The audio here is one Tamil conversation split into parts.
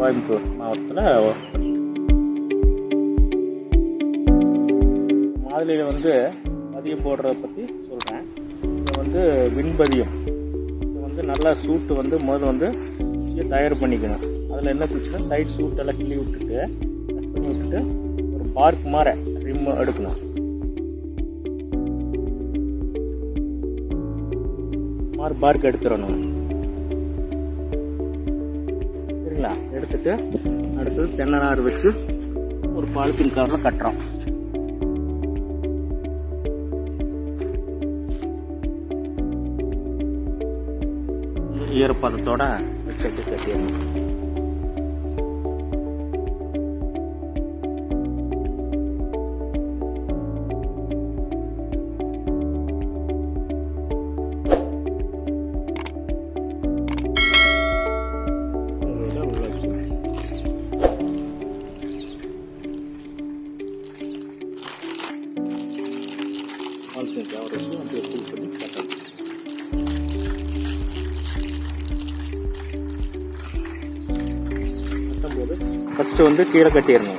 கோயம்புத்தூர் மாவட்டத்தில் ஒர்க் பண்ணிட்டு மாதுளையில் வந்து பதியம் போடுறத பற்றி சொல்கிறேன் இது வந்து விண்பதியம் இது வந்து நல்லா சூட்டு வந்து முதல்ல வந்து குச்சியை தயார் பண்ணிக்கணும் அதில் என்ன குச்சினா சைட் சூட்டெல்லாம் கிள்ளி விட்டுட்டு கட் பண்ணி விட்டுட்டு ஒரு பார்க் மாற ரிம் எடுக்கணும் மார் பார்க் எடுத்துடணும் சரிங்களா எடுத்துட்டு அடுத்தது தென்னை நார் வச்சு ஒரு பாலித்தீன் கவரில் கட்டுறோம் ஈரப்பதத்தோட வச்சுட்டு கட்டிடணும் இதெல்லாம் உள்ள வச்சு பாலித்தீன் கவர் வச்சு அப்படியே ஃபுல் பண்ணி கட்டணும் கட்டும்போது ஃபஸ்ட்டு வந்து கீழே கட்டிடணும்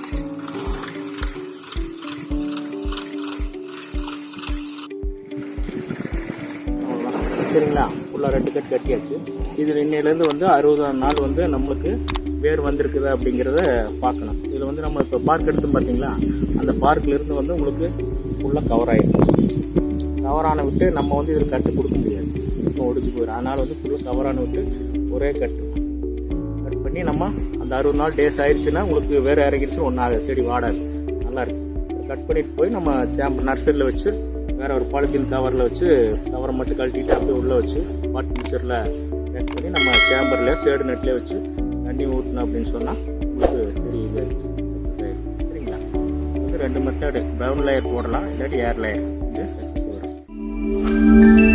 அவ்வளோதான் சரிங்களா ஃபுல்லாக ரெண்டு கட் கட்டியாச்சு இது இன்னையிலேருந்து வந்து அறுபதாம் நாள் வந்து நம்மளுக்கு வேர் வந்திருக்குதா அப்படிங்கிறத பார்க்கணும் இதில் வந்து நம்ம இப்போ பார்க் எடுத்தோம் பார்த்தீங்களா அந்த பார்க்ல இருந்து வந்து உங்களுக்கு ஃபுல்லாக கவர் ஆகிடும் கவர் ஆன விட்டு நம்ம வந்து இதில் கட்டு கொடுக்க முடியாது இப்போ ஒடிஞ்சு போயிடும் அதனால் வந்து ஃபுல்லாக கவர் ஆன விட்டு ஒரே கட்டு கட் பண்ணி நம்ம அந்த அறுபது நாள் டேஸ் ஆயிடுச்சுன்னா உங்களுக்கு வேறு இறங்கிடுச்சு ஒன்றும் ஆகாது செடி வாடாது நல்லா இருக்கு கட் பண்ணிட்டு போய் நம்ம சேம்பர் நர்சரியில் வச்சு வேற ஒரு பாலித்தீன் கவரில் வச்சு கவரை மட்டும் கழட்டிட்டு அப்படியே உள்ளே வச்சு பாட் மிக்சரில் பேக் பண்ணி நம்ம சேம்பரில் சேடு நெட்லேயே வச்சு தண்ணி ஊற்றணும் அப்படின்னு சொன்னால் உங்களுக்கு சரி இது சக்ஸஸ் ஆயிடும் சரிங்களா வந்து ரெண்டு மெத்தடு ப்ரௌன் லேயர் போடலாம் இல்லாட்டி ஏர் லேயர் வந்து சக்ஸஸ் வரும்